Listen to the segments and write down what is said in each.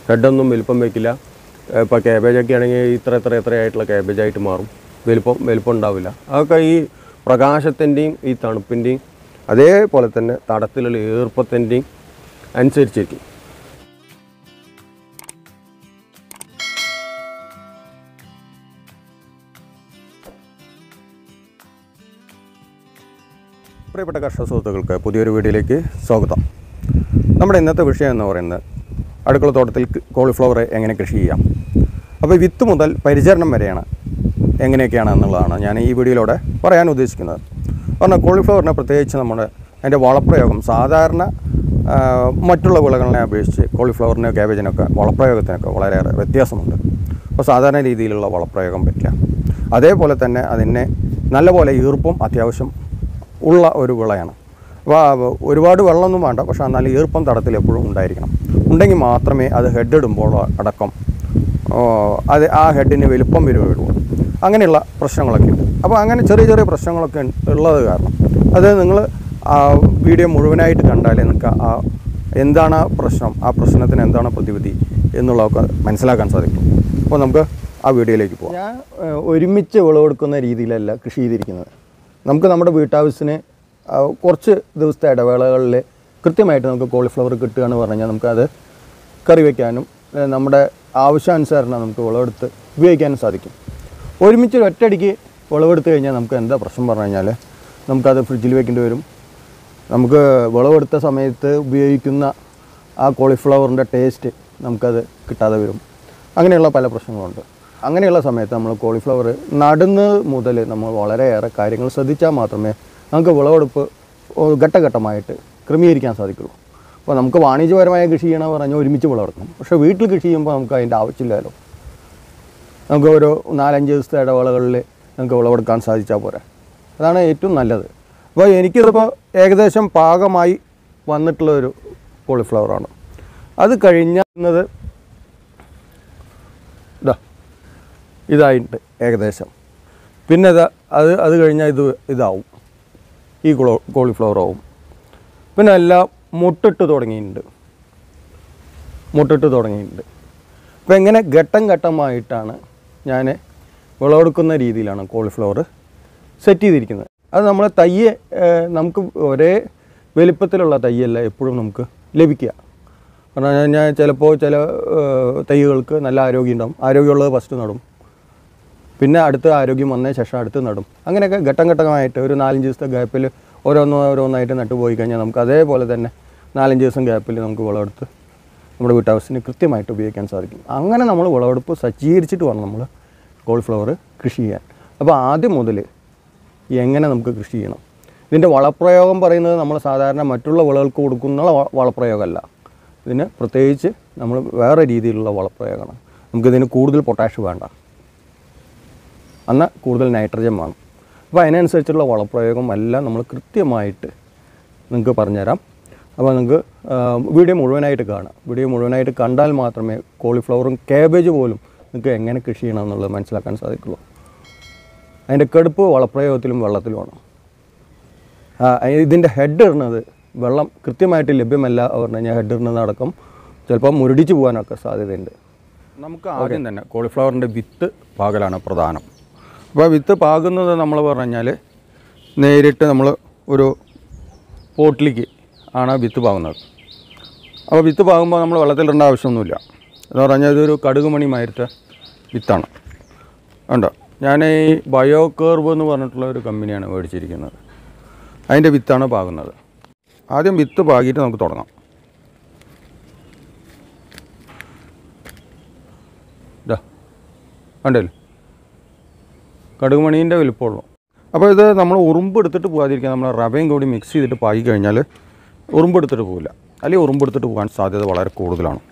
ഹെഡൊന്നും വലിപ്പം വയ്ക്കില്ല ഇപ്പോൾ കാബേജൊക്കെ ആണെങ്കിൽ ഇത്ര ഇത്ര ഇത്ര ആയിട്ടുള്ള കാബേജായിട്ട് മാറും വലിപ്പം വലിപ്പം ഉണ്ടാവില്ല അതൊക്കെ ഈ പ്രകാശത്തിൻ്റെയും ഈ തണുപ്പിൻ്റെയും അതേപോലെ തന്നെ തടത്തിലുള്ള ഈർപ്പത്തിൻ്റെയും അനുസരിച്ചിരിക്കും പ്രിയപ്പെട്ട കർഷക സുഹൃത്തുക്കൾക്ക് പുതിയൊരു വീഡിയോയിലേക്ക് സ്വാഗതം നമ്മുടെ ഇന്നത്തെ വിഷയം എന്ന് പറയുന്നത് അടുക്കള തോട്ടത്തിൽ കോളിഫ്ലവർ എങ്ങനെ കൃഷി ചെയ്യാം അപ്പോൾ വിത്ത് മുതൽ പരിചരണം വരെയാണ് എങ്ങനെയൊക്കെയാണ് എന്നുള്ളതാണ് ഞാൻ ഈ വീഡിയോയിലൂടെ പറയാൻ ഉദ്ദേശിക്കുന്നത് കാരണം കോളിഫ്ലവറിനെ പ്രത്യേകിച്ച് നമ്മുടെ അതിൻ്റെ വളപ്രയോഗം സാധാരണ ആ, മറ്റുള്ള വിളകളെ അപേക്ഷിച്ച് കോളിഫ്ലവറിന് കാബേജിനൊക്കെ വളപ്രയോഗത്തിനൊക്കെ വളരെയേറെ വ്യത്യാസമുണ്ട് അപ്പോൾ സാധാരണ രീതിയിലുള്ള വളപ്രയോഗം പറ്റില്ല അതേപോലെ തന്നെ അതിനെ നല്ലപോലെ ഈർപ്പം അത്യാവശ്യം ഉള്ള ഒരു വിളയാണ് അപ്പോൾ ഒരുപാട് വെള്ളമൊന്നും വേണ്ട പക്ഷേ എന്നാൽ ഈർപ്പം തടത്തിൽ എപ്പോഴും ഉണ്ടായിരിക്കണം ഉണ്ടെങ്കിൽ മാത്രമേ അത് ഹെഡ് ഇടുമ്പോൾ അടക്കം ഓ, അത് ആ ഹെഡിന് വലുപ്പം വരുള്ളൂ അങ്ങനെയുള്ള പ്രശ്നങ്ങളൊക്കെ ഉണ്ട് അപ്പോൾ അങ്ങനെ ചെറിയ ചെറിയ പ്രശ്നങ്ങളൊക്കെ ഉള്ളത് കാരണം അത് നിങ്ങൾ ആ വീഡിയോ മുഴുവനായിട്ട് കണ്ടാലേ നിങ്ങൾക്ക് ആ എന്താണ് ആ പ്രശ്നം ആ പ്രശ്നത്തിന് എന്താണ് പ്രതിവിധി എന്നുള്ളതൊക്കെ മനസ്സിലാക്കാൻ സാധിക്കും അപ്പോൾ നമുക്ക് ആ വീഡിയോയിലേക്ക് പോകാം ഞാൻ ഏഹ്, ഒരുമിച്ച് വിളവെടുക്കുന്ന രീതിയിലല്ല കൃഷി ചെയ്തിരിക്കുന്നത് നമുക്ക് നമ്മുടെ വീട്ടാവശ്യത്തിന് ആ, കുറച്ച് ദിവസത്തെ ഇടവേളകളിൽ കൃത്യമായിട്ട് നമുക്ക് കോളിഫ്ലവർ കിട്ടുകയെന്ന് പറഞ്ഞു കഴിഞ്ഞാൽ നമുക്കത് കറി വയ്ക്കാനും ഏഹ്, നമ്മുടെ ആവശ്യാനുസരണം നമുക്ക് വിളവെടുത്ത് ഉപയോഗിക്കാനും സാധിക്കും ഒരുമിച്ച് ഒറ്റയടിക്ക് വിളവെടുത്ത് കഴിഞ്ഞാൽ നമുക്ക് എന്താ പ്രശ്നം പറഞ്ഞു കഴിഞ്ഞാൽ നമുക്കത് ഫ്രിഡ്ജിൽ വെക്കേണ്ടി വരും നമുക്ക് വിളവെടുത്ത സമയത്ത് ഉപയോഗിക്കുന്ന ആ കോളിഫ്ലവറിൻ്റെ ടേസ്റ്റ് നമുക്കത് കിട്ടാതെ വരും അങ്ങനെയുള്ള പല പ്രശ്നങ്ങളുണ്ട് അങ്ങനെയുള്ള സമയത്ത് നമ്മൾ കോളിഫ്ലവർ നടുന്നത് മുതൽ നമ്മൾ വളരെയേറെ കാര്യങ്ങൾ ശ്രദ്ധിച്ചാൽ മാത്രമേ നമുക്ക് വിളവെടുപ്പ് ഓ, ഘട്ടഘട്ടമായിട്ട് ക്രമീകരിക്കാൻ സാധിക്കുള്ളൂ അപ്പോൾ നമുക്ക് വാണിജ്യപരമായ കൃഷി ചെയ്യണമെന്ന് പറഞ്ഞാൽ ഒരുമിച്ച് വിളവെടുക്കണം പക്ഷേ വീട്ടിൽ കൃഷി ചെയ്യുമ്പോൾ നമുക്ക് അതിൻ്റെ ആവശ്യമില്ലല്ലോ നമുക്ക് ഒരു നാലഞ്ച് ദിവസത്തെ ഇടവേളകളിൽ നമുക്ക് വിളവെടുക്കാൻ സാധിച്ചാൽ പോരെ അതാണ് ഏറ്റവും നല്ലത് അപ്പോൾ എനിക്കിതിപ്പോൾ ഏകദേശം പാകമായി വന്നിട്ടുള്ള ഒരു കോളിഫ്ലവറാണ് അത് കഴിഞ്ഞത് ഇതാ ഇതായിട്ട് ഏകദേശം പിന്നെ ഇതാ അത് അത് കഴിഞ്ഞാൽ ഇത് ഇതാവും ഈ കോളോ കോളിഫ്ലവർ ആവും പിന്നെ എല്ലാം മുട്ടിട്ട് തുടങ്ങിയിട്ടുണ്ട് മുട്ടിട്ട് തുടങ്ങിയിട്ടുണ്ട് അപ്പോൾ ഇങ്ങനെ ഘട്ടം ഘട്ടമായിട്ടാണ് ഞാൻ വിളവെടുക്കുന്ന രീതിയിലാണ് കോളിഫ്ലവർ സെറ്റ് ചെയ്തിരിക്കുന്നത് അത് നമ്മൾ തയ്യ് ഏഹ്, നമുക്ക് ഒരേ വലിപ്പത്തിലുള്ള തയ്യല്ല എപ്പോഴും നമുക്ക് ലഭിക്കുക കാരണം ഞാൻ ചിലപ്പോൾ ചില ഏഹ്, തൈകൾക്ക് നല്ല ആരോഗ്യം ഉണ്ടാവും ആരോഗ്യമുള്ളത് ഫസ്റ്റ് നടും പിന്നെ അടുത്ത ആരോഗ്യം വന്നതിന് ശേഷം അടുത്ത് നടും അങ്ങനെയൊക്കെ ഘട്ടം ഘട്ടമായിട്ട് ഒരു നാലഞ്ച് ദിവസത്തെ ഗ്യാപ്പിൽ ഓരോന്നോ ഓരോന്നായിട്ട് നട്ടു പോയി കഴിഞ്ഞാൽ നമുക്ക് അതേപോലെ തന്നെ നാലഞ്ച് ദിവസം ഗ്യാപ്പിൽ നമുക്ക് വിളവെടുത്ത് നമ്മുടെ വീട്ടാവശ്യത്തിന് കൃത്യമായിട്ട് ഉപയോഗിക്കാൻ സാധിക്കും അങ്ങനെ നമ്മൾ വിളവെടുപ്പ് സജ്ജീകരിച്ചിട്ട് വേണം നമ്മൾ കോളിഫ്ലവർ കൃഷി ചെയ്യാൻ അപ്പോൾ ആദ്യം മുതൽ എങ്ങനെ നമുക്ക് കൃഷി ചെയ്യണം ഇതിൻ്റെ വളപ്രയോഗം പറയുന്നത് നമ്മൾ സാധാരണ മറ്റുള്ള വിളകൾക്ക് കൊടുക്കുന്ന വ- വളപ്രയോഗമല്ല ഇതിന് പ്രത്യേകിച്ച് നമ്മൾ വേറെ രീതിയിലുള്ള വളപ്രയോഗമാണ് നമുക്കിതിന് കൂടുതൽ പൊട്ടാഷ് വേണ്ട എന്നാൽ കൂടുതൽ നൈട്രജൻ വേണം അപ്പോൾ അതിനനുസരിച്ചുള്ള വളപ്രയോഗം എല്ലാം നമ്മൾ കൃത്യമായിട്ട് നിങ്ങൾക്ക് പറഞ്ഞുതരാം അപ്പോൾ നിങ്ങൾക്ക് ആ, വീഡിയോ മുഴുവനായിട്ട് കാണാം വീഡിയോ മുഴുവനായിട്ട് കണ്ടാൽ മാത്രമേ കോളിഫ്ലവറും കാബേജ് പോലും നിങ്ങൾക്ക് എങ്ങനെ കൃഷി ചെയ്യണം എന്നുള്ളത് മനസ്സിലാക്കാൻ സാധിക്കുള്ളൂ അതിൻ്റെ കടുപ്പ് വളപ്രയോഗത്തിലും വെള്ളത്തിലുമാണ് ആ, ഇതിൻ്റെ ഹെഡ് ഇടുന്നത് വെള്ളം കൃത്യമായിട്ട് ലഭ്യമല്ല പറഞ്ഞു കഴിഞ്ഞാൽ ഹെഡ് ഇടുന്നത് അടക്കം ചിലപ്പോൾ മുരടിച്ച് പോകാനൊക്കെ സാധ്യതയുണ്ട് നമുക്ക് ആദ്യം തന്നെ കോളിഫ്ലവറിൻ്റെ വിത്ത് പാകലാണ് പ്രധാനം അപ്പോൾ വിത്ത് പാകുന്നത് നമ്മൾ പറഞ്ഞാൽ നേരിട്ട് നമ്മൾ ഒരു പോട്ടിലേക്ക് ആണ് വിത്ത് പാകുന്നത് അപ്പോൾ വിത്ത് പാകുമ്പോൾ നമ്മൾ വെള്ളത്തിലിടേണ്ട ആവശ്യമൊന്നുമില്ല എന്ന് പറഞ്ഞാൽ ഇതൊരു കടുക് മണി മാതിരത്തെ വിത്താണ് ഉണ്ടോ ഞാൻ ഈ ബയോ കേർവ് എന്ന് പറഞ്ഞിട്ടുള്ള ഒരു കമ്പനിയാണ് മേടിച്ചിരിക്കുന്നത് അതിൻ്റെ വിത്താണ് പാകുന്നത് ആദ്യം വിത്ത് പാകിയിട്ട് നമുക്ക് തുടങ്ങാം ഇതാ കണ്ടല്ലോ കടുകുമണീൻ്റെ വലിപ്പമുള്ളൂ അപ്പോൾ ഇത് നമ്മൾ ഉറുമ്പ് എടുത്തിട്ട് പോകാതിരിക്കാൻ നമ്മൾ റവയും കൂടി മിക്സ് ചെയ്തിട്ട് പാകി കഴിഞ്ഞാൽ ഉറുമ്പ് എടുത്തിട്ട് പോകില്ല അല്ലെങ്കിൽ ഉറുമ്പ് എടുത്തിട്ട് പോകാൻ സാധ്യത വളരെ കൂടുതലാണ്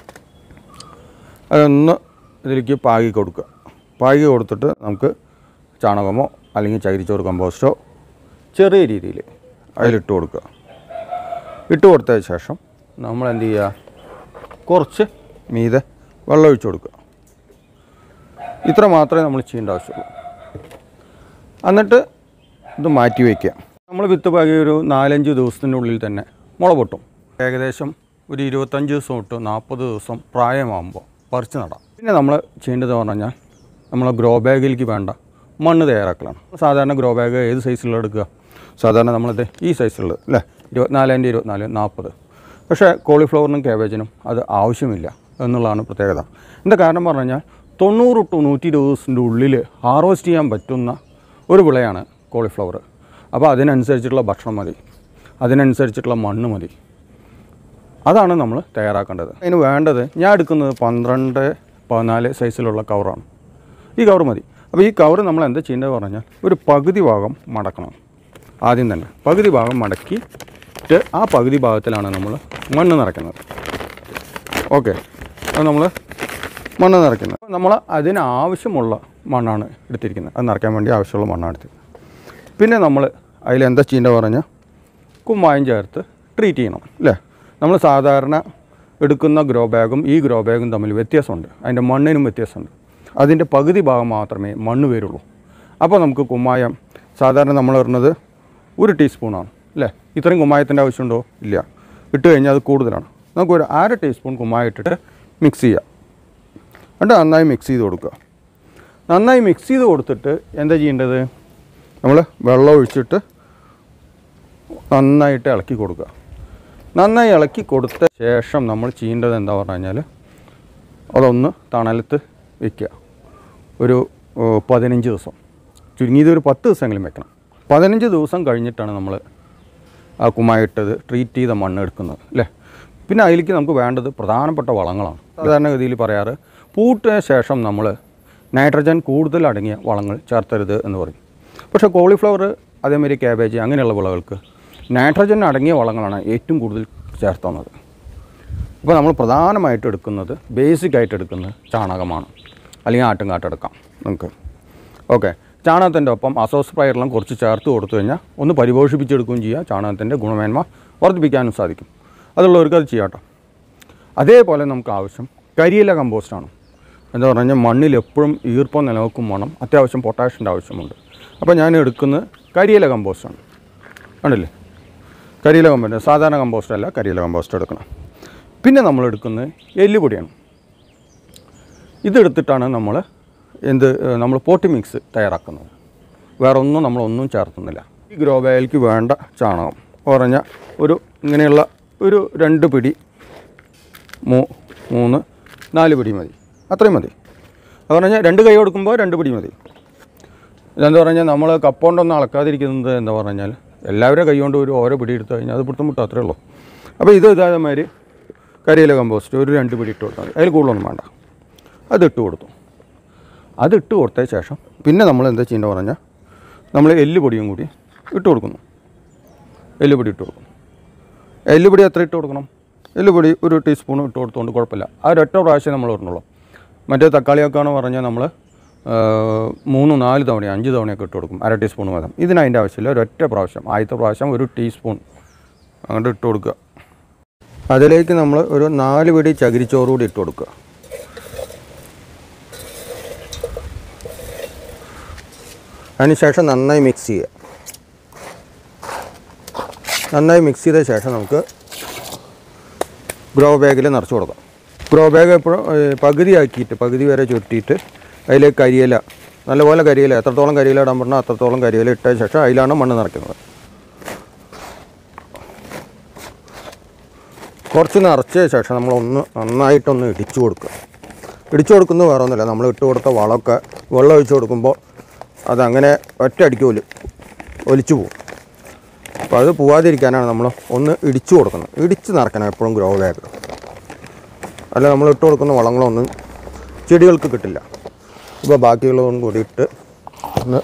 അതൊന്ന് ഇതിലേക്ക് പാകി കൊടുക്കുക പാകി കൊടുത്തിട്ട് നമുക്ക് ചാണകമോ അല്ലെങ്കിൽ ചകിരിച്ചോറ് കമ്പോസ്റ്റോ ചെറിയ രീതിയിൽ അതിലിട്ട് കൊടുക്കുക ഇട്ട് കൊടുത്തതിന് ശേഷം നമ്മൾ എന്ത് ചെയ്യുക കുറച്ച് മീതെ വെള്ളം ഒഴിച്ച് കൊടുക്കുക ഇത്ര മാത്രമേ നമ്മൾ ചെയ്യേണ്ട ആവശ്യമുള്ളൂ എന്നിട്ട് ഇത് മാറ്റി വയ്ക്കുക നമ്മൾ വിത്ത് പാകിയ ഒരു നാലഞ്ച് ദിവസത്തിൻ്റെ ഉള്ളിൽ തന്നെ മുള പൊട്ടും ഏകദേശം ഒരു ഇരുപത്തഞ്ച് ദിവസം തൊട്ട് നാൽപ്പത് ദിവസം പ്രായമാകുമ്പോൾ പറിച്ച് നടാം പിന്നെ നമ്മൾ ചെയ്യേണ്ടത് പറഞ്ഞു കഴിഞ്ഞാൽ നമ്മൾ ഗ്രോ ബാഗിലേക്ക് വേണ്ട മണ്ണ് തയ്യാറാക്കലാണ് സാധാരണ ഗ്രോ ബാഗ് ഏത് സൈസിലുള്ള എടുക്കുക സാധാരണ നമ്മളിത് ഈ സൈസിലുള്ളത് അല്ലേ ഇരുപത്തിനാലിൻ്റെ ഇരുപത്തിനാല് നാൽപ്പത് പക്ഷേ കോളിഫ്ലവറിനും കാബേജിനും അത് ആവശ്യമില്ല എന്നുള്ളതാണ് പ്രത്യേകത എന്താ കാരണം പറഞ്ഞു കഴിഞ്ഞാൽ തൊണ്ണൂറ് ടു നൂറ്റി ഇരുപത് ദിവസത്തിൻ്റെ ഉള്ളിൽ ഹാർവെസ്റ്റ് ചെയ്യാൻ പറ്റുന്ന ഒരു വിളയാണ് കോളിഫ്ലവർ അപ്പോൾ അതിനനുസരിച്ചിട്ടുള്ള ഭക്ഷണം മതി അതിനനുസരിച്ചിട്ടുള്ള മണ്ണ് മതി അതാണ് നമ്മൾ തയ്യാറാക്കേണ്ടത് അതിന് വേണ്ടത് ഞാൻ എടുക്കുന്നത് പന്ത്രണ്ട് പതിനാല് സൈസിലുള്ള കവറാണ് ഈ കവർ മതി അപ്പോൾ ഈ കവർ നമ്മൾ എന്താ ചെയ്യേണ്ടത് പറഞ്ഞാൽ ഒരു പകുതി ഭാഗം മടക്കണം ആദ്യം തന്നെ പകുതി ഭാഗം മടക്കിയിട്ട് ആ പകുതി ഭാഗത്തിലാണ് നമ്മൾ മണ്ണ് നിറയ്ക്കുന്നത് ഓക്കെ അത് നമ്മൾ മണ്ണ് നിറയ്ക്കുന്നത് നമ്മൾ അതിനാവശ്യമുള്ള മണ്ണാണ് എടുത്തിരിക്കുന്നത് അത് നിറയ്ക്കാൻ വേണ്ടി ആവശ്യമുള്ള മണ്ണാണ് എടുത്തിരിക്കുന്നത് പിന്നെ നമ്മൾ അതിലെന്താ ചെയ്യേണ്ടത് പറഞ്ഞാൽ കുമ്മായം ചേർത്ത് ട്രീറ്റ് ചെയ്യണം അല്ലേ നമ്മൾ സാധാരണ എടുക്കുന്ന ഗ്രോ ബാഗും ഈ ഗ്രോ ബാഗും തമ്മിൽ വ്യത്യാസമുണ്ട് അതിൻ്റെ മണ്ണിനും വ്യത്യാസമുണ്ട് അതിൻ്റെ പകുതി ഭാഗം മാത്രമേ മണ്ണ് വരുള്ളൂ അപ്പോൾ നമുക്ക് കുമ്മായം സാധാരണ നമ്മൾ ഇടുന്നത് ഒരു ടീസ്പൂണാണ് അല്ലേ ഇത്രയും കുമ്മായത്തിൻ്റെ ആവശ്യമുണ്ടോ ഇല്ല ഇട്ട് കഴിഞ്ഞാൽ അത് കൂടുതലാണ് നമുക്കൊരു അര ടീസ്പൂൺ കുമ്മായം ഇട്ടിട്ട് മിക്സ് ചെയ്യാം എന്നിട്ട് നന്നായി മിക്സ് ചെയ്ത് കൊടുക്കുക നന്നായി മിക്സ് ചെയ്ത് കൊടുത്തിട്ട് എന്താ ചെയ്യേണ്ടത് നമ്മൾ വെള്ളം ഒഴിച്ചിട്ട് നന്നായിട്ട് ഇളക്കി കൊടുക്കുക നന്നായി ഇളക്കി കൊടുത്ത ശേഷം നമ്മൾ ചെയ്യേണ്ടത് എന്താ പറഞ്ഞു കഴിഞ്ഞാൽ അതൊന്ന് തണലത്ത് വെക്കുക ഒരു ഏഹ്, പതിനഞ്ച് ദിവസം ചുരുങ്ങിയത് ഒരു പത്ത് ദിവസമെങ്കിലും വെക്കണം പതിനഞ്ച് ദിവസം കഴിഞ്ഞിട്ടാണ് നമ്മൾ ആ കുമ്മായിട്ടത് ട്രീറ്റ് ചെയ്ത മണ്ണ് എടുക്കുന്നത് അല്ലേ പിന്നെ അതിലേക്ക് നമുക്ക് വേണ്ടത് പ്രധാനപ്പെട്ട വളങ്ങളാണ് സാധാരണഗതിയിൽ പറയാറ് പൂട്ടിന് ശേഷം നമ്മൾ നൈട്രജൻ കൂടുതൽ അടങ്ങിയ വളങ്ങൾ ചേർത്തരുത് എന്ന് പറയും പക്ഷേ കോളിഫ്ലവർ അതേമാതിരി കാബേജ് അങ്ങനെയുള്ള വിളകൾക്ക് നൈട്രജൻ അടങ്ങിയ വളങ്ങളാണ് ഏറ്റവും കൂടുതൽ ചേർത്തുന്നത് ഇപ്പോൾ നമ്മൾ പ്രധാനമായിട്ട് എടുക്കുന്നത് ബേസിക് ആയിട്ട് എടുക്കുന്നത് ചാണകമാണ് അല്ലെങ്കിൽ ആട്ടുംകാട്ട് എടുക്കാം നമുക്ക് ഓക്കെ ചാണകത്തിൻ്റെ ഒപ്പം അസോസ്പ്രയറെല്ലാം കുറച്ച് ചേർത്ത് കൊടുത്തു കഴിഞ്ഞാൽ ഒന്ന് പരിപോഷിപ്പിച്ചെടുക്കുകയും ചെയ്യുക ചാണകത്തിൻ്റെ ഗുണമേന്മ വർദ്ധിപ്പിക്കാനും സാധിക്കും അതുള്ളവർക്ക് അത് ചെയ്യാം കേട്ടോ അതേപോലെ നമുക്ക് ആവശ്യം കരിയില കമ്പോസ്റ്റാണ് എന്താ പറഞ്ഞു കഴിഞ്ഞാൽ മണ്ണിൽ എപ്പോഴും ഈർപ്പം നിലനിൽക്കും വേണം അത്യാവശ്യം പൊട്ടാഷ്യൻ്റെ ആവശ്യമുണ്ട് അപ്പോൾ ഞാൻ എടുക്കുന്നത് കരിയില കമ്പോസ്റ്റാണ് കണ്ടില്ലേ കരിയില കമ്പോസ്റ്റ് സാധാരണ കമ്പോസ്റ്റ് അല്ല കരിയില കമ്പോസ്റ്റ് എടുക്കണം പിന്നെ നമ്മൾ എടുക്കുന്നത് എല്ലുപൊടിയാണ് ഇതെടുത്തിട്ടാണ് നമ്മൾ എന്ത് ഏഹ്, നമ്മൾ പോട്ടി മിക്സ് തയ്യാറാക്കുന്നത് വേറെ ഒന്നും നമ്മളൊന്നും ചേർത്തുന്നില്ല ഈ ഗ്രോ ബാഗിലേക്ക് വേണ്ട ചാണകം പറഞ്ഞാൽ ഒരു ഇങ്ങനെയുള്ള ഒരു രണ്ട് പിടി മൂ മൂന്ന് നാല് പിടി മതി അത്രയും മതി അത് പറഞ്ഞാൽ രണ്ട് കൈ കൊടുക്കുമ്പോൾ രണ്ട് പിടി മതി ഇതെന്താ പറഞ്ഞാൽ നമ്മൾ കപ്പോണ്ടൊന്നും അളക്കാതിരിക്കുന്നത് എന്താ പറഞ്ഞാൽ എല്ലാവരും കൈ കൊണ്ട് ഒരു ഓരോ പിടി എടുത്തു കഴിഞ്ഞാൽ അത് പിടുത്തം മുട്ടും അത്രേ ഉള്ളൂ അപ്പോൾ ഇത് ഇതേമാതിരി കരിയില കമ്പോസ്റ്റ് ഒരു രണ്ട് പിടി ഇട്ട് കൊടുത്താൽ മതി അതിൽ കൂടുതലൊന്നും വേണ്ട അത് ഇട്ട് കൊടുത്തു അത് ഇട്ട് കൊടുത്ത ശേഷം പിന്നെ നമ്മൾ എന്താ ചെയ്യേണ്ടത് പറഞ്ഞാൽ നമ്മൾ എല്ലുപൊടിയും കൂടി ഇട്ട് കൊടുക്കുന്നു എല്ലുപൊടി ഇട്ട് കൊടുക്കും എല്ലുപൊടി എത്ര ഇട്ട് കൊടുക്കണം എല്ലുപൊടി ഒരു ടീസ്പൂൺ ഇട്ട് കൊടുത്തുകൊണ്ട് കുഴപ്പമില്ല ആ ഒരൊറ്റ പ്രാവശ്യം നമ്മൾ ഇടണുള്ളൂ മറ്റേ തക്കാളിയൊക്കെ എന്ന് പറഞ്ഞാൽ നമ്മൾ മൂന്ന് നാല് തവണ അഞ്ച് തവണയൊക്കെ ഇട്ട് കൊടുക്കും അര ടീസ്പൂൺ വീതം ഇതിന് അതിൻ്റെ ആവശ്യമില്ല ഒരൊറ്റ പ്രാവശ്യം ആദ്യത്തെ പ്രാവശ്യം ഒരു ടീസ്പൂൺ അങ്ങോട്ട് ഇട്ട് കൊടുക്കുക അതിലേക്ക് നമ്മൾ ഒരു നാല് പിടി ചകിരിച്ചോറ് കൂടി ഇട്ട് കൊടുക്കുക അതിനുശേഷം നന്നായി മിക്സ് ചെയ്യുക നന്നായി മിക്സ് ചെയ്ത ശേഷം നമുക്ക് ഗ്രോ ബാഗിൽ നിറച്ച് കൊടുക്കാം ഗ്രോ ബാഗ് എപ്പോഴും ഏഹ്, പകുതിയാക്കിയിട്ട് പകുതി വരെ ചുരുട്ടിയിട്ട് അതിലേക്ക് കരിയില നല്ലപോലെ കരിയില എത്രത്തോളം കരിയില ഇടാൻ പറഞ്ഞാൽ അത്രത്തോളം കരിയില ഇട്ട ശേഷം അതിലാണ് മണ്ണ് നിറയ്ക്കുന്നത് കുറച്ച് നിറച്ച ശേഷം നമ്മളൊന്ന് നന്നായിട്ടൊന്ന് ഇടിച്ചു കൊടുക്കുക ഇടിച്ചു കൊടുക്കുന്നത് വേറെ ഒന്നുമില്ല നമ്മൾ ഇട്ട് കൊടുത്ത വളമൊക്കെ വെള്ളം ഒഴിച്ച് കൊടുക്കുമ്പോൾ അതങ്ങനെ ഒറ്റ അടിക്ക് ഒലി ഒലിച്ചു പോകും അപ്പോൾ അത് പോവാതിരിക്കാനാണ് നമ്മൾ ഒന്ന് ഇടിച്ചു കൊടുക്കുന്നത് ഇടിച്ച് നിറക്കണം എപ്പോഴും ഗ്രോ ബാഗ് അല്ല നമ്മൾ ഇട്ട് കൊടുക്കുന്ന വളങ്ങളൊന്നും ചെടികൾക്ക് കിട്ടില്ല ഇപ്പോൾ ബാക്കിയുള്ളതും കൂടി ഇട്ട് ഒന്ന്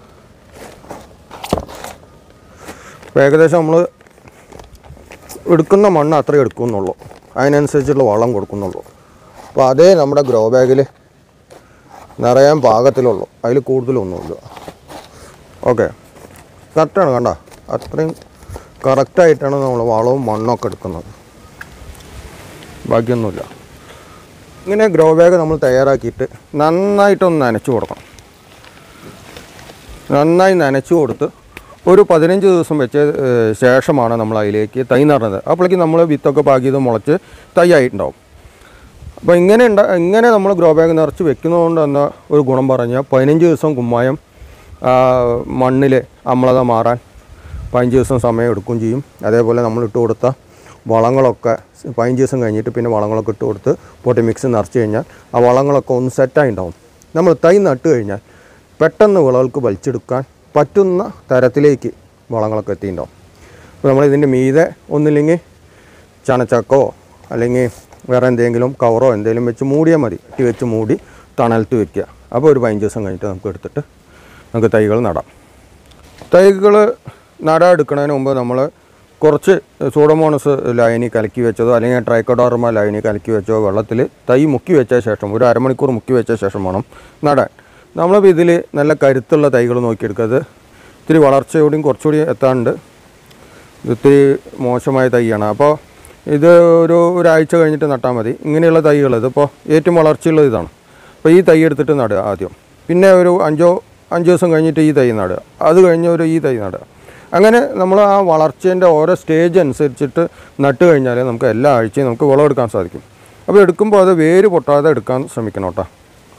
ഇപ്പം ഏകദേശം നമ്മൾ എടുക്കുന്ന മണ്ണ് അത്രയും എടുക്കുന്നുള്ളൂ അതിനനുസരിച്ചുള്ള വളം കൊടുക്കുന്നുള്ളൂ അപ്പോൾ അതേ നമ്മുടെ ഗ്രോ ബാഗിൽ നിറയാൻ പാകത്തിലുള്ളൂ അതിൽ കൂടുതലൊന്നുമില്ല ഓക്കെ കറക്റ്റാണ് കണ്ട അത്രയും കറക്റ്റായിട്ടാണ് നമ്മൾ വളവും മണ്ണൊക്കെ എടുക്കുന്നത് ബാക്കിയൊന്നുമില്ല ഇങ്ങനെ ഗ്രോ ബാഗ് നമ്മൾ തയ്യാറാക്കിയിട്ട് നന്നായിട്ടൊന്ന് നനച്ചു കൊടുക്കണം നന്നായി നനച്ചു കൊടുത്ത് ഒരു പതിനഞ്ച് ദിവസം വെച്ച ഏഹ്, ശേഷമാണ് നമ്മൾ അതിലേക്ക് തൈ നടുന്നത് അപ്പോഴേക്കും നമ്മൾ വിത്തൊക്കെ പാകിയത് മുളച്ച് തൈ ആയിട്ടുണ്ടാവും അപ്പോൾ ഇങ്ങനെ ഉണ്ട ഇങ്ങനെ നമ്മൾ ഗ്രോ ബാഗ് നിറച്ച് വെക്കുന്നതുകൊണ്ട് എന്ന ഒരു ഗുണം പറഞ്ഞാൽ പതിനഞ്ച് ദിവസം കുമ്മായം മണ്ണിൽ അമ്ലത മാറാൻ പതിനഞ്ച് ദിവസം സമയം എടുക്കുകയും ചെയ്യും അതേപോലെ നമ്മൾ ഇട്ട് കൊടുത്ത വളങ്ങളൊക്കെ പതിനഞ്ച് ദിവസം കഴിഞ്ഞിട്ട് പിന്നെ വളങ്ങളൊക്കെ ഇട്ട് കൊടുത്ത് പൊട്ടി മിക്സ് നിറച്ച് കഴിഞ്ഞാൽ ആ വളങ്ങളൊക്കെ ഒന്ന് സെറ്റായി ഉണ്ടാവും നമ്മൾ തൈ നട്ട് കഴിഞ്ഞാൽ പെട്ടെന്ന് വിളകൾക്ക് വലിച്ചെടുക്കാൻ പറ്റുന്ന തരത്തിലേക്ക് വളങ്ങളൊക്കെ എത്തിയിട്ടുണ്ടാവും അപ്പോൾ നമ്മൾ ഇതിൻ്റെ മീതെ ഒന്നില്ലെങ്കിൽ ചണച്ചക്കോ അല്ലെങ്കിൽ വേറെ എന്തെങ്കിലും കവറോ എന്തെങ്കിലും വെച്ച് മൂടിയാൽ മതി ഇട്ടി വെച്ച് മൂടി തണലത്ത് വെക്കുക അപ്പോൾ ഒരു പതിനഞ്ച് ദിവസം കഴിഞ്ഞിട്ട് നമുക്ക് എടുത്തിട്ട് നമുക്ക് തൈകൾ നടാം തൈകൾ നടാൻ എടുക്കുന്നതിന് മുമ്പ് നമ്മൾ കുറച്ച് സൂഡോമോണസ് ലൈനി കലക്കി വെച്ചതോ അല്ലെങ്കിൽ ട്രൈക്കോഡോർമ ലൈനി കലക്കി വെച്ചോ വെള്ളത്തിൽ തൈ മുക്കി വെച്ച ശേഷം ഒരു അരമണിക്കൂർ മുക്കി വെച്ച ശേഷം വേണം നടാൻ നമ്മളിപ്പോൾ ഇതിൽ നല്ല കരുത്തുള്ള തൈകൾ നോക്കിയെടുക്കുന്നത് ഇത്തിരി വളർച്ചയോടെയും കുറച്ചുകൂടി എത്താണ്ട് ഇത് ഇത്തിരി മോശമായ തൈയാണ് അപ്പോൾ ഇത് ഒരു ഒരാഴ്ച കഴിഞ്ഞിട്ട് നട്ടാൽ മതി ഇങ്ങനെയുള്ള തൈകൾ ഇതിപ്പോൾ ഏറ്റവും വളർച്ചയുള്ള ഇതാണ് അപ്പോൾ ഈ തൈ എടുത്തിട്ട് നടുക ആദ്യം പിന്നെ ഒരു അഞ്ചോ അഞ്ച് ദിവസം കഴിഞ്ഞിട്ട് ഈ തൈ നടുക അത് കഴിഞ്ഞ് ഒരു ഈ തൈ നടുക അങ്ങനെ നമ്മൾ ആ വളർച്ചേൻ്റെ ഓരോ സ്റ്റേജ് അനുസരിച്ചിട്ട് നട്ട് കഴിഞ്ഞാൽ നമുക്ക് എല്ലാ ആഴ്ചയും നമുക്ക് വിളവെടുക്കാൻ സാധിക്കും അപ്പോൾ എടുക്കുമ്പോൾ അത് വേര് പൊട്ടാതെ എടുക്കാൻ ശ്രമിക്കണം കേട്ടോ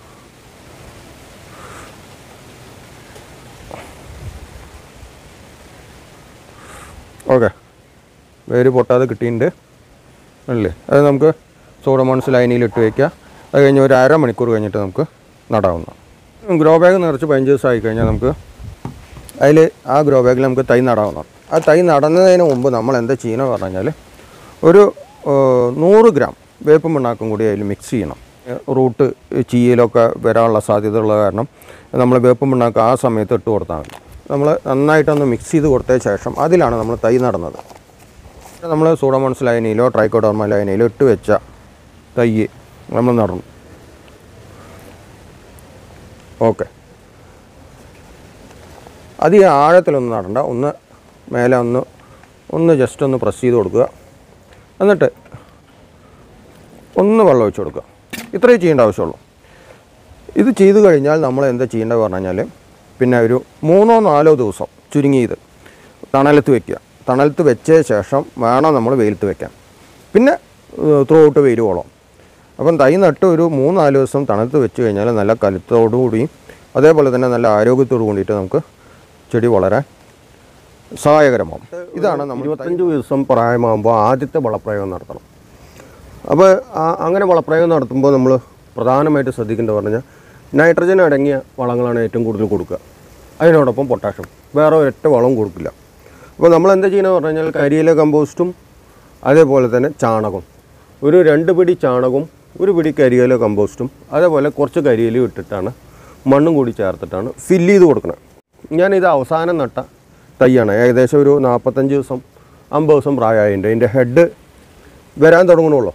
ഓക്കെ വേര് പൊട്ടാതെ കിട്ടിയിട്ടുണ്ട് അല്ലേ അത് നമുക്ക് സോഡമോൺസ് ലൈനിൽ ഇട്ട് വയ്ക്കുക അത് കഴിഞ്ഞ് ഒരു അരമണിക്കൂർ കഴിഞ്ഞിട്ട് നമുക്ക് നടാവുന്ന ഗ്രോ ബാഗ് നിറച്ച് പതിനഞ്ച് ദിവസം ആയി കഴിഞ്ഞാൽ നമുക്ക് അതിൽ ആ ഗ്രോ ബാഗിൽ നമുക്ക് തൈ നടാവുന്നതാണ് ആ തൈ നടന്നതിന് മുമ്പ് നമ്മൾ എന്താ ചെയ്യണമെന്ന് പറഞ്ഞു കഴിഞ്ഞാൽ ഒരു ഏഹ്, നൂറ് ഗ്രാം വേപ്പും പിണ്ണാക്കും കൂടി അതിൽ മിക്സ് ചെയ്യണം ഏഹ്, റൂട്ട് ചീയലൊക്കെ വരാനുള്ള സാധ്യത ഉള്ള കാരണം നമ്മൾ വേപ്പും പിണ്ണാക്ക് ആ സമയത്ത് ഇട്ട് കൊടുത്താൽ മതി നമ്മൾ നന്നായിട്ടൊന്ന് മിക്സ് ചെയ്ത് കൊടുത്തതിന് ശേഷം അതിലാണ് നമ്മൾ തൈ നടുന്നത് നമ്മൾ സൂഡോമോൺസ് ലൈനിലോ ട്രൈക്കോഡോർമ ലൈനിലോ ഇട്ട് വെച്ച തൈ നമ്മൾ നടണം ഓക്കെ അധികം ആഴത്തിലൊന്നും നടണ്ട ഒന്ന് മേലെ ഒന്ന് ഒന്ന് ജസ്റ്റ് ഒന്ന് പ്രസ് ചെയ്ത് കൊടുക്കുക എന്നിട്ട് ഒന്ന് വെള്ളം ഒഴിച്ച് കൊടുക്കുക ഇത്രയും ചെയ്യേണ്ട ആവശ്യമുള്ളൂ ഇത് ചെയ്തു കഴിഞ്ഞാൽ നമ്മൾ എന്താ ചെയ്യേണ്ടത് പറഞ്ഞു കഴിഞ്ഞാൽ പിന്നെ ഒരു മൂന്നോ നാലോ ദിവസം ചുരുങ്ങിയത് തണലത്ത് വെക്കുക തണലത്ത് വെച്ച ശേഷം വേണം നമ്മൾ വെയിലത്ത് വെക്കാൻ പിന്നെ ത്രൂ ഔട്ട് വെയിൽ കൊള്ളാം അപ്പം തൈ നട്ട് ഒരു മൂന്ന് നാല് ദിവസം തണുത്ത് വെച്ച് കഴിഞ്ഞാൽ നല്ല കരുത്തോടുകൂടിയും അതേപോലെ തന്നെ നല്ല ആരോഗ്യത്തോടു കൂടിയിട്ട് നമുക്ക് ചെടി വളരാൻ സഹായകരമാവും ഇതാണ് നമ്മൾ ഇരുപത്തഞ്ച് ദിവസം പ്രായമാകുമ്പോൾ ആദ്യത്തെ വളപ്രയോഗം നടത്തണം അപ്പോൾ ആ- അങ്ങനെ വളപ്രയോഗം നടത്തുമ്പോൾ നമ്മൾ പ്രധാനമായിട്ട് ശ്രദ്ധിക്കേണ്ടത് പറഞ്ഞാൽ നൈട്രജൻ അടങ്ങിയ വളങ്ങളാണ് ഏറ്റവും കൂടുതൽ കൊടുക്കുക അതിനോടൊപ്പം പൊട്ടാഷ്യം വേറെ ഒരൊറ്റ വളവും കൊടുക്കില്ല അപ്പോൾ നമ്മൾ എന്താ ചെയ്യണമെന്ന് പറഞ്ഞു കഴിഞ്ഞാൽ കരിയില കമ്പോസ്റ്റും അതേപോലെ തന്നെ ചാണകം ഒരു രണ്ട് പിടി ചാണകവും ഒരു പിടി കരിയില കമ്പോസ്റ്റും അതേപോലെ കുറച്ച് കരിയിലും ഇട്ടിട്ടാണ് മണ്ണും കൂടി ചേർത്തിട്ടാണ് ഫില്ല് ചെയ്ത് കൊടുക്കുന്നത് ഞാനിത് അവസാനം നട്ട തൈയാണ് ഏകദേശം ഒരു നാൽപ്പത്തഞ്ച് ദിവസം അമ്പത് ദിവസം പ്രായമായിട്ടുണ്ട് ഇതിൻ്റെ ഹെഡ് വരാൻ തുടങ്ങണുള്ളൂ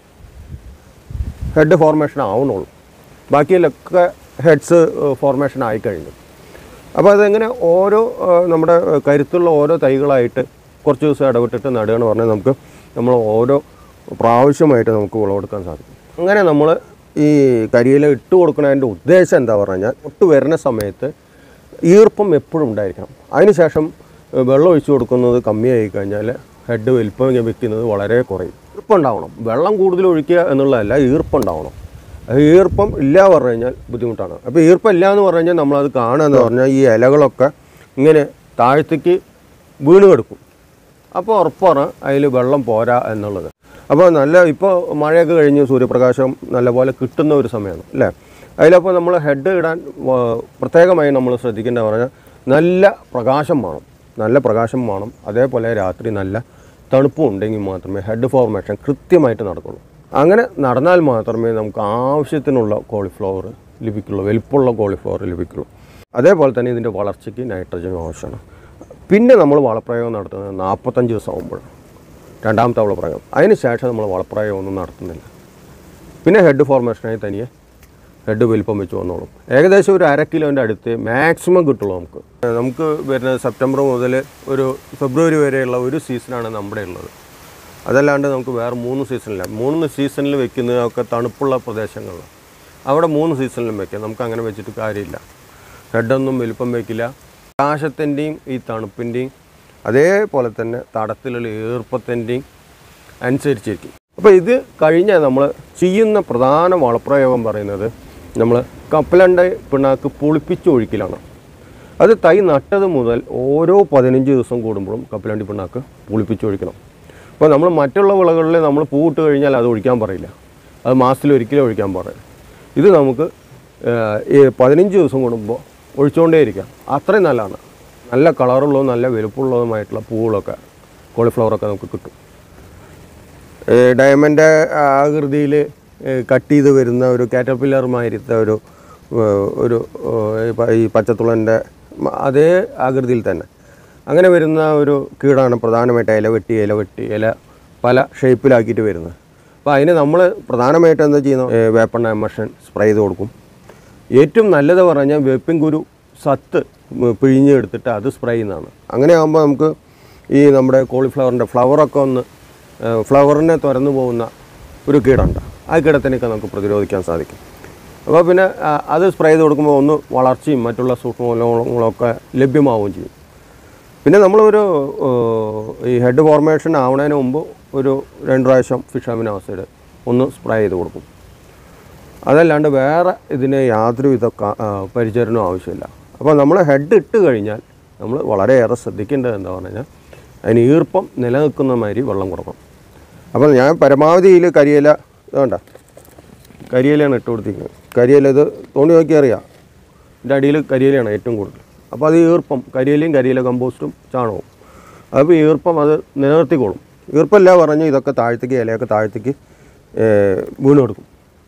ഹെഡ് ഫോർമേഷൻ ആവണുള്ളൂ ബാക്കിയിലൊക്കെ ഹെഡ്സ് ഫോർമേഷൻ ആയിക്കഴിഞ്ഞു അപ്പോൾ അതെങ്ങനെ ഓരോ ആ, നമ്മുടെ ആ, കരുത്തുള്ള ഓരോ തൈകളായിട്ട് കുറച്ച് ദിവസം ഇടവിട്ടിട്ട് നടുകയെന്ന് പറഞ്ഞാൽ നമുക്ക് നമ്മൾ ഓരോ പ്രാവശ്യമായിട്ട് നമുക്ക് വിളവെടുക്കാൻ സാധിക്കും അങ്ങനെ നമ്മൾ ഈ കരിയില ഇട്ട് കൊടുക്കുന്നതിൻ്റെ ഉദ്ദേശം എന്താ പറഞ്ഞു കഴിഞ്ഞാൽ ഒട്ട് വരുന്ന സമയത്ത് ഈർപ്പം എപ്പോഴും ഉണ്ടായിരിക്കണം അതിനുശേഷം ഏഹ്, വെള്ളം ഒഴിച്ചു കൊടുക്കുന്നത് കമ്മിയായി കഴിഞ്ഞാൽ ഹെഡ് വലിപ്പം വെക്കുന്നത് വളരെ കുറയും ഈർപ്പം ഉണ്ടാവണം വെള്ളം കൂടുതൽ ഒഴിക്കുക എന്നുള്ളതല്ല ഈർപ്പം ഉണ്ടാവണം അത് ഈർപ്പം ഇല്ല പറഞ്ഞു കഴിഞ്ഞാൽ ബുദ്ധിമുട്ടാണ് അപ്പോൾ ഈർപ്പം ഇല്ല എന്ന് പറഞ്ഞു കഴിഞ്ഞാൽ നമ്മളത് കാണുക എന്ന് പറഞ്ഞാൽ ഈ ഇലകളൊക്കെ ഇങ്ങനെ താഴത്തേക്ക് വീണ് കിടക്കും അപ്പോൾ ഉറപ്പാണ് അതിൽ വെള്ളം പോരാ എന്നുള്ളത് അപ്പോൾ നല്ല ഇപ്പോൾ മഴയൊക്കെ കഴിഞ്ഞ് സൂര്യപ്രകാശം നല്ലപോലെ കിട്ടുന്ന ഒരു സമയമാണ് അല്ലേ അതിലപ്പോൾ നമ്മൾ ഹെഡ് ഇടാൻ വ- പ്രത്യേകമായി നമ്മൾ ശ്രദ്ധിക്കേണ്ടത് പറഞ്ഞാൽ നല്ല പ്രകാശം വേണം നല്ല പ്രകാശം വേണം അതേപോലെ രാത്രി നല്ല തണുപ്പും ഉണ്ടെങ്കിൽ മാത്രമേ ഹെഡ് ഫോർമേഷൻ കൃത്യമായിട്ട് നടക്കുള്ളൂ അങ്ങനെ നടന്നാൽ മാത്രമേ നമുക്ക് ആവശ്യത്തിനുള്ള കോളിഫ്ലവർ ലഭിക്കുള്ളൂ വലിപ്പമുള്ള കോളിഫ്ലവർ ലഭിക്കുള്ളൂ അതേപോലെ തന്നെ ഇതിൻ്റെ വളർച്ചയ്ക്ക് നൈട്രജനും ആവശ്യമാണ് പിന്നെ നമ്മൾ വളപ്രയോഗം നടത്തുന്നത് നാൽപ്പത്തഞ്ച് ദിവസം ആകുമ്പോൾ രണ്ടാമത്തെ വളപ്രയോഗം അതിന് ശേഷം നമ്മൾ വളപ്രയോഗം ഒന്നും നടത്തുന്നില്ല പിന്നെ ഹെഡ് ഫോർമേഷനായി തനിയെ ഹെഡ് വലിപ്പം വെച്ച് വന്നോളും ഏകദേശം ഒരു അര കിലോൻ്റെ അടുത്ത് മാക്സിമം കിട്ടുള്ളൂ നമുക്ക് നമുക്ക് വരുന്നത് സെപ്റ്റംബർ മുതൽ ഒരു ഫെബ്രുവരി വരെയുള്ള ഒരു സീസണാണ് നമ്മുടെ ഉള്ളത് അതല്ലാണ്ട് നമുക്ക് വേറെ മൂന്ന് സീസണില്ല മൂന്ന് സീസണിൽ വെക്കുന്നതൊക്കെ തണുപ്പുള്ള പ്രദേശങ്ങളിൽ അവിടെ മൂന്ന് സീസണിലും വെക്കാം നമുക്ക് അങ്ങനെ വെച്ചിട്ട് കാര്യമില്ല ഹെഡൊന്നും വലിപ്പം വയ്ക്കില്ല പ്രകാശത്തിൻ്റെയും ഈ തണുപ്പിൻ്റെയും അതേപോലെ തന്നെ തടത്തിലുള്ള ഈർപ്പത്തിൻ്റെയും അനുസരിച്ചിരിക്കും അപ്പോൾ ഇത് കഴിഞ്ഞാൽ നമ്മൾ ചെയ്യുന്ന പ്രധാന വളപ്രയോഗം പറയുന്നത് നമ്മൾ കപ്പലണ്ട പിണ്ണാക്ക് പൊളിപ്പിച്ചൊഴിക്കലാണ് അത് തൈ നട്ടത് മുതൽ ഓരോ പതിനഞ്ച് ദിവസം കൂടുമ്പോഴും കപ്പലണ്ടി പിണ്ണാക്ക് പൊളിപ്പിച്ചൊഴിക്കണം അപ്പോൾ നമ്മൾ മറ്റുള്ള വിളകളിൽ നമ്മൾ പൂവിട്ട് കഴിഞ്ഞാൽ അത് ഒഴിക്കാൻ പറയില്ല അത് മാസത്തിൽ ഒരിക്കലും ഒഴിക്കാൻ പറയില്ല ഇത് നമുക്ക് ഏഹ്, ഈ പതിനഞ്ച് ദിവസം കൂടുമ്പോൾ ഒഴിച്ചുകൊണ്ടേയിരിക്കാം അത്രയും നല്ലതാണ് നല്ല കളറുള്ളതും നല്ല വലുപ്പമുള്ളതുമായിട്ടുള്ള പൂവുകളൊക്കെ കോളിഫ്ലവറൊക്കെ നമുക്ക് കിട്ടും ഡയമണ്ട് ആകൃതിയിൽ കട്ട് ചെയ്ത് വരുന്ന ഒരു കാറ്റർപില്ലർ മാതിരത്തെ ഒരു ഏഹ്, ഒരു ഏഹ്, ഈ പ- ഈ പച്ചത്തുളൻ്റെ മ- അതേ ആകൃതിയിൽ തന്നെ അങ്ങനെ വരുന്ന ഒരു കീടാണ് പ്രധാനമായിട്ട് ഇല വെട്ടി ഇല വെട്ടി ഇല പല ഷേപ്പിലാക്കിയിട്ട് വരുന്നത് അപ്പോൾ അതിന് നമ്മൾ പ്രധാനമായിട്ട് എന്താ ചെയ്യുന്നത് ഏഹ്, വേപ്പെണ്ണ എമർഷൻ സ്പ്രേ ചെയ്ത് കൊടുക്കും ഏറ്റവും നല്ലത് പറഞ്ഞാൽ വേപ്പിൻ കുരു സത്ത് ഉം, പിഴിഞ്ഞെടുത്തിട്ട് അത് സ്പ്രേ ചെയ്യുന്നതാണ് അങ്ങനെ ആകുമ്പോൾ നമുക്ക് ഈ നമ്മുടെ കോളിഫ്ലവറിൻ്റെ ഫ്ലവറൊക്കെ ഒന്ന് ഏഹ്, ഫ്ലവറിനെ തുറന്നു പോകുന്ന ഒരു കീടുണ്ട് ആ കീടത്തിനൊക്കെ നമുക്ക് പ്രതിരോധിക്കാൻ സാധിക്കും അപ്പോൾ പിന്നെ ആ, അത് സ്പ്രേ ചെയ്ത് കൊടുക്കുമ്പോൾ ഒന്ന് വളർച്ചയും മറ്റുള്ള സൂക്ഷ്മമൂലങ്ങളൊക്കെ ലഭ്യമാവുകയും ചെയ്യും പിന്നെ നമ്മളൊരു ഏഹ്, ഈ ഹെഡ് ഫോർമേഷൻ ആവുന്നതിന് മുമ്പ് ഒരു രണ്ട് പ്രാവശ്യം ഫിഷാമിൻ ആസിഡ് ഒന്ന് സ്പ്രേ ചെയ്ത് കൊടുക്കും അതല്ലാണ്ട് വേറെ ഇതിന് യാതൊരുവിധ ക- ആ, പരിചരണവും ആവശ്യമില്ല അപ്പോൾ നമ്മൾ ഹെഡ് ഇട്ട് കഴിഞ്ഞാൽ നമ്മൾ വളരെയേറെ ശ്രദ്ധിക്കേണ്ടത് എന്താ പറഞ്ഞു കഴിഞ്ഞാൽ അതിന് ഈർപ്പം നിലനിൽക്കുന്ന മാതിരി വെള്ളം കൊടുക്കണം അപ്പോൾ ഞാൻ പരമാവധി ഇതിൽ കരിയില വേണ്ട കരിയിലയാണ് ഇട്ട് കൊടുത്തിരിക്കുന്നത് കരിയില ഇത് തോണി നോക്കി അറിയാം ഇതിൻ്റെ അടിയിൽ കരിയിലയാണ് ഏറ്റവും കൂടുതൽ അപ്പോൾ അത് ഈർപ്പം കരിയിലയും കരിയില കമ്പോസ്റ്റും ചാണകവും അപ്പോൾ ഈർപ്പം അത് നിലനിർത്തിക്കോളും ഈർപ്പമില്ല പറഞ്ഞ് ഇതൊക്കെ താഴത്തേക്ക് ഇലയൊക്കെ താഴത്തേക്ക് ഏഹ്, വീണ് കൊടുക്കും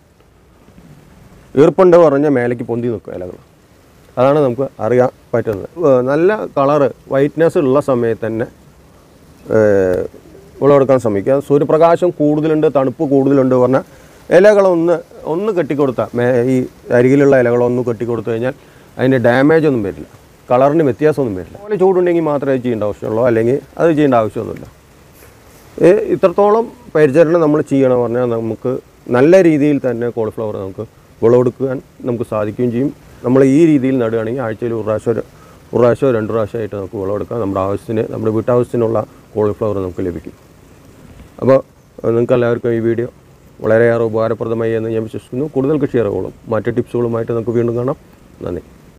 ഈർപ്പുണ്ട് പറഞ്ഞാൽ മേലേക്ക് പൊന്തി നിൽക്കും ഇലകൾ അതാണ് നമുക്ക് അറിയാൻ പറ്റുന്നത് ഏഹ് നല്ല കളറ് വൈറ്റ്നെസ് ഉള്ള സമയത്ത് തന്നെ ഏഹ് വിളവെടുക്കാൻ ശ്രമിക്കുക സൂര്യപ്രകാശം കൂടുതലുണ്ട് തണുപ്പ് കൂടുതലുണ്ട് പറഞ്ഞാൽ ഇലകളൊന്ന് ഒന്ന് കെട്ടിക്കൊടുത്താൽ മേ ഈ അരികിലുള്ള ഇലകളൊന്ന് കെട്ടിക്കൊടുത്തു കഴിഞ്ഞാൽ അതിൻ്റെ ഡാമേജ് ഒന്നും വരില്ല കളറിന് വ്യത്യാസമൊന്നും വരില്ല അതുപോലെ ചൂടുണ്ടെങ്കിൽ മാത്രമേ ചെയ്യേണ്ട ആവശ്യമുള്ളൂ അല്ലെങ്കിൽ അത് ചെയ്യേണ്ട ആവശ്യമൊന്നുമില്ല ഏ, ഇത്രത്തോളം പരിചരണം നമ്മൾ ചെയ്യണം പറഞ്ഞാൽ നമുക്ക് നല്ല രീതിയിൽ തന്നെ കോളിഫ്ലവർ നമുക്ക് വിളവെടുക്കാൻ നമുക്ക് സാധിക്കുകയും ചെയ്യും നമ്മൾ ഈ രീതിയിൽ നടുകയാണെങ്കിൽ ആഴ്ചയിൽ ഒരു പ്രാവശ്യം ഒരു ഒരു പ്രാവശ്യമോ രണ്ട് പ്രാവശ്യമായിട്ട് നമുക്ക് വിളവെടുക്കാം നമ്മുടെ ആവശ്യത്തിന് നമ്മുടെ വീട്ടാവശ്യത്തിനുള്ള കോളിഫ്ലവർ നമുക്ക് ലഭിക്കും അപ്പോൾ നിങ്ങൾക്ക് എല്ലാവർക്കും ഈ വീഡിയോ വളരെയേറെ ഉപകാരപ്രദമായി എന്ന് ഞാൻ വിശ്വസിക്കുന്നു കൂടുതൽ കൃഷി അറിവുകളും മറ്റ് ടിപ്സുകളുമായിട്ട് നമുക്ക് വീണ്ടും കാണാം നന്ദി